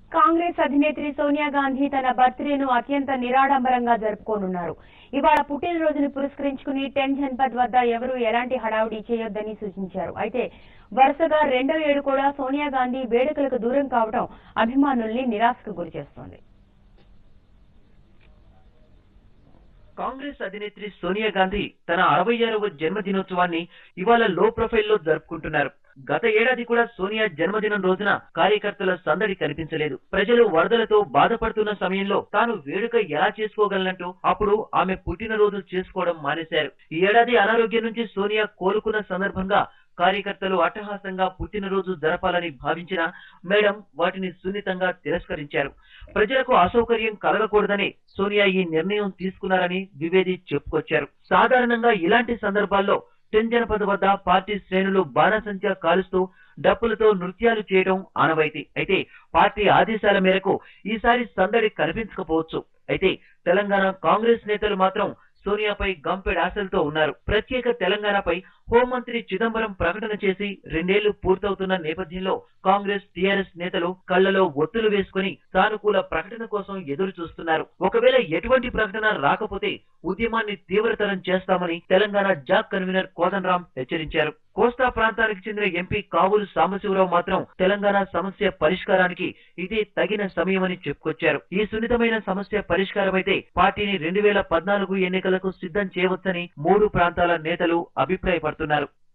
కాంగ్రెస్ అధినేత్రి సోనియా గాంధీ తన బర్త్డేను అత్యంత నిరాడంబరంగా జరుపుకోనున్నారు ఇవాళ పుట్టినరోజును పురస్కరించుకుని టెన్ జన్పద్ వద్ద ఎవరూ ఎలాంటి హడావుడి చేయొద్దని సూచించారు అయితే వరుసగా రెండో ఏడు కూడా సోనియా గాంధీ వేడుకలకు దూరం కావడం అభిమానుల్ని నిరాశకు గురిచేస్తోంది కాంగ్రెస్ అధినేత్రి సోనియా గాంధీ తన అరవై ఆరవ జన్మదినోత్సవాన్ని ఇవాళ లో ప్రొఫైల్లో జరుపుకుంటున్నారు గత ఏడాది కూడా సోనియా జన్మదినం రోజున కార్యకర్తల సందడి కనిపించలేదు ప్రజలు వరదలతో బాధపడుతున్న సమయంలో తాను వేడుక ఎలా చేసుకోగలనంటూ అప్పుడు ఆమె పుట్టినరోజు చేసుకోవడం మానేశారు ఈ ఏడాది అనారోగ్యం నుంచి సోనియా కోలుకున్న సందర్భంగా కార్యకర్తలు అట్టహాసంగా పుట్టినరోజు జరపాలని భావించిన మేడం వాటిని సున్నితంగా తిరస్కరించారు ప్రజలకు అసౌకర్యం కలగకూడదని సోనియా ఈ నిర్ణయం తీసుకున్నారని ద్వివేది చెప్పుకొచ్చారు సాధారణంగా ఇలాంటి సందర్భాల్లో టెన్ జనపద వద్ద పార్టీ శ్రేణులు బాణసంచా కాలుస్తూ డప్పులతో నృత్యాలు చేయడం ఆనవాయితీ అయితే పార్టీ ఆదేశాల మేరకు ఈసారి సందడి కనిపించకపోవచ్చు అయితే తెలంగాణ కాంగ్రెస్ నేతలు మాత్రం సోనియాపై గంపెడు ఆశలతో ఉన్నారు ప్రత్యేక తెలంగాణపై హోంమంత్రి చిదంబరం ప్రకటన చేసి రెండేళ్లు పూర్తవుతున్న నేపథ్యంలో కాంగ్రెస్ టీఆర్ఎస్ నేతలు కళ్లలో ఒత్తులు వేసుకుని సానుకూల ప్రకటన కోసం ఎదురు చూస్తున్నారు ఒకవేళ ఎటువంటి ప్రకటన రాకపోతే ఉద్యమాన్ని తీవ్రతరం చేస్తామని తెలంగాణ జాక్ కన్వీనర్ కోదండరాం హెచ్చరించారు కోస్తా ప్రాంతానికి చెందిన ఎంపీ కావులు సాంబశివరావు మాత్రం తెలంగాణ సమస్య పరిష్కారానికి ఇదే తగిన సమయమని చెప్పుకొచ్చారు ఈ సున్నితమైన సమస్య పరిష్కారమైతే పార్టీని రెండు వేల పద్నాలుగు ఎన్నికలకు సిద్ధం చేయవచ్చని మూడు ప్రాంతాల నేతలు అభిప్రాయపడుతున్నారు